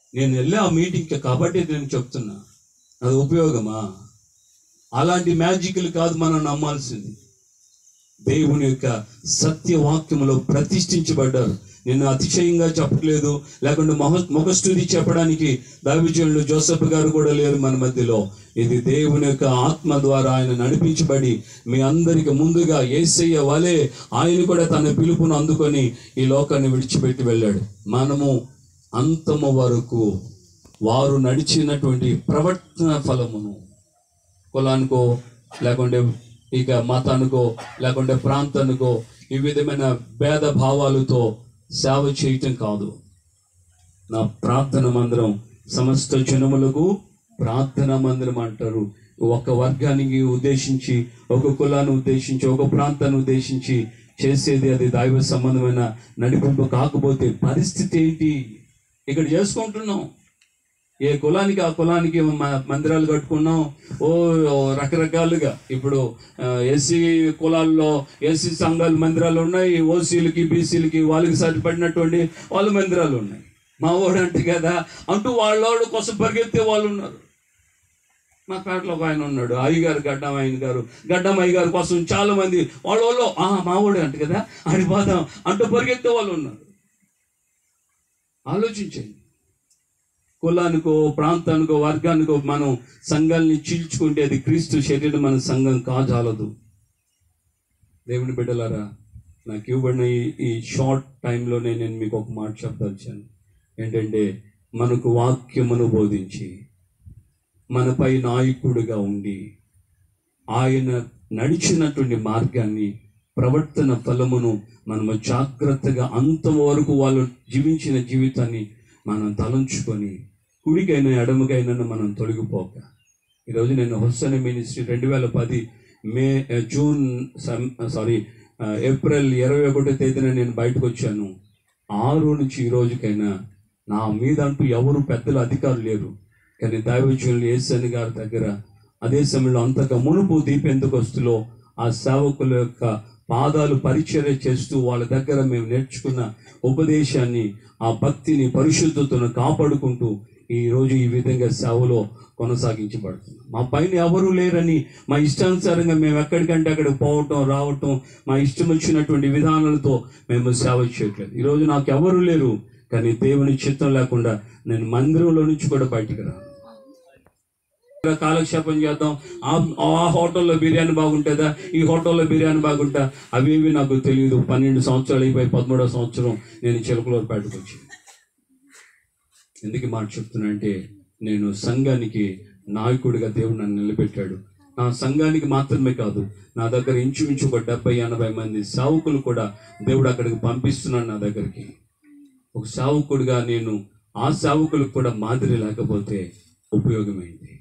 నేను వెళ్ళి ఆ మీటింగ్కి కాబట్టి నేను చెప్తున్నా అది ఉపయోగమా అలాంటి మ్యాజిక్లు కాదు మనం నమ్మాల్సింది దేవుని యొక్క సత్యవాక్యములో ప్రతిష్ఠించబడ్డారు నేను అతిశయంగా చెప్పట్లేదు లేకుంటే మొహ ముఖస్థుతి చెప్పడానికి దావిజనులు జోసఫ్ గారు కూడా లేరు మన మధ్యలో ఇది దేవుని యొక్క ఆత్మ ద్వారా ఆయన నడిపించబడి మీ అందరికి ముందుగా ఏసయ్య వలె ఆయన కూడా తన పిలుపును అందుకొని ఈ లోకాన్ని విడిచిపెట్టి వెళ్ళాడు మనము అంతము వరకు వారు నడిచినటువంటి ప్రవర్తన ఫలమును కులానికో లేకుంటే ఇక మతానికో లేకుంటే ప్రాంతానికో ఈ విధమైన భేద భావాలతో సేవ చేయటం కాదు నా ప్రార్థన మందిరం సమస్త జనములకు ప్రార్థన మందిరం అంటారు ఒక వర్గానికి ఉద్దేశించి ఒక కులాన్ని ఉద్దేశించి ఒక ప్రాంతాన్ని ఉద్దేశించి చేసేది అది దైవ సంబంధమైన నడిపింపు కాకపోతే పరిస్థితి ఏంటి ఇక్కడ చేసుకుంటున్నాం ఏ కులానికి ఆ కులానికి మ- మందిరాలు కట్టుకున్నాం ఓ ఓ రకరకాలుగా ఇప్పుడు ఎస్సీ కులాల్లో ఎస్సీ సంఘాలు మందిరాలు ఉన్నాయి ఓసీలకి బీసీలకి వాళ్ళకి సరిపడినటువంటి వాళ్ళ మందిరాలు ఉన్నాయి మా వాడు అంటే కదా అంటూ వాళ్ళ వాళ్ళ కోసం పరిగెత్తే వాళ్ళు ఉన్నారు మా పేటలో ఒక ఆయన ఉన్నాడు అయ్యగారు గడ్డం ఆయన గారు గడ్డం అయ్య గారి కోసం చాలా మంది వాళ్ళ వాళ్ళు "ఆ, మా వాడు అంట కదా ఆడిపోదాం అంటూ పరిగెత్తే వాళ్ళు ఉన్నారు ఆలోచించండి కులానికో ప్రాంతానికో వర్గానికో మనం సంఘాన్ని చీల్చుకుంటే అది క్రీస్తు శరీరం మన సంఘం కాజాలదు దేవుని బిడ్డలారా నాకు ఇవ్వబడిన ఈ- ఈ షార్ట్ టైంలోనే నేను మీకు ఒక మాట చెప్పదలిచాను ఏంటంటే మనకు వాక్యమును బోధించి మనపై నాయకుడిగా ఉండి ఆయన నడిచినటువంటి మార్గాన్ని ప్రవర్తన ఫలమును మనము జాగ్రత్తగా అంతం వరకు వాళ్ళు జీవించిన జీవితాన్ని మనం తలంచుకొని కుడికైనా ఎడమకైనా మనం తొలగిపోక ఈరోజు నేను హుస్సన్ మినిస్ట్రీ రెండు వేల పది మే జూన్ సం- సారీ ఆ, ఏప్రిల్ ఇరవై ఒకటో తేదీన నేను బయటకు వచ్చాను ఆరు నుంచి ఈ రోజుకైనా నా మీద అంటూ ఎవరు పెద్దలు అధికారులు లేరు కానీ దైవజనులు ఏసని గారి దగ్గర అదే సమయంలో అంతగా మునుపు దీపెందుకొస్తులో ఆ సేవకుల యొక్క పాదాలు పరిచర్య చేస్తూ వాళ్ళ దగ్గర మేము నేర్చుకున్న ఉపదేశాన్ని ఆ భక్తిని పరిశుద్ధతను కాపాడుకుంటూ ఈ రోజు ఈ విధంగా సేవలో కొనసాగించబడుతున్నాం మా పైన ఎవరు లేరని మా ఇష్టానుసారంగా మేము ఎక్కడికంటే అక్కడికి పోవటం రావటం మా ఇష్టం వచ్చినటువంటి విధానాలతో మేము సేవ చేయట్లేదు ఈరోజు నాకు ఎవరు లేరు కానీ దేవుని చిత్తం లేకుండా నేను మందిరంలో నుంచి కూడా బయటికి రాను కాలక్షేపం చేద్దాం ఆ- ఆ హోటల్లో బిర్యానీ బాగుంటుందా ఈ హోటల్లో బిర్యానీ బాగుంటా అవేవి నాకు తెలియదు పన్నెండు సంవత్సరాలు అయిపోయి పదమూడవ సంవత్సరం నేను చిలకలూరుపేటకు వచ్చి ఎందుకు ఈ మాట చెప్తున్నా అంటే నేను సంఘానికి నాయకుడిగా దేవుడు నన్ను నిలబెట్టాడు నా సంఘానికి మాత్రమే కాదు నా దగ్గర ఇంచుమించు ఒక డెబ్బై ఎనభై మంది సావుకులు కూడా దేవుడు అక్కడికి పంపిస్తున్నాడు నా దగ్గరికి ఒక సావుకుడిగా నేను ఆ సావుకులకు కూడా మాదిరి లేకపోతే ఉపయోగమైంది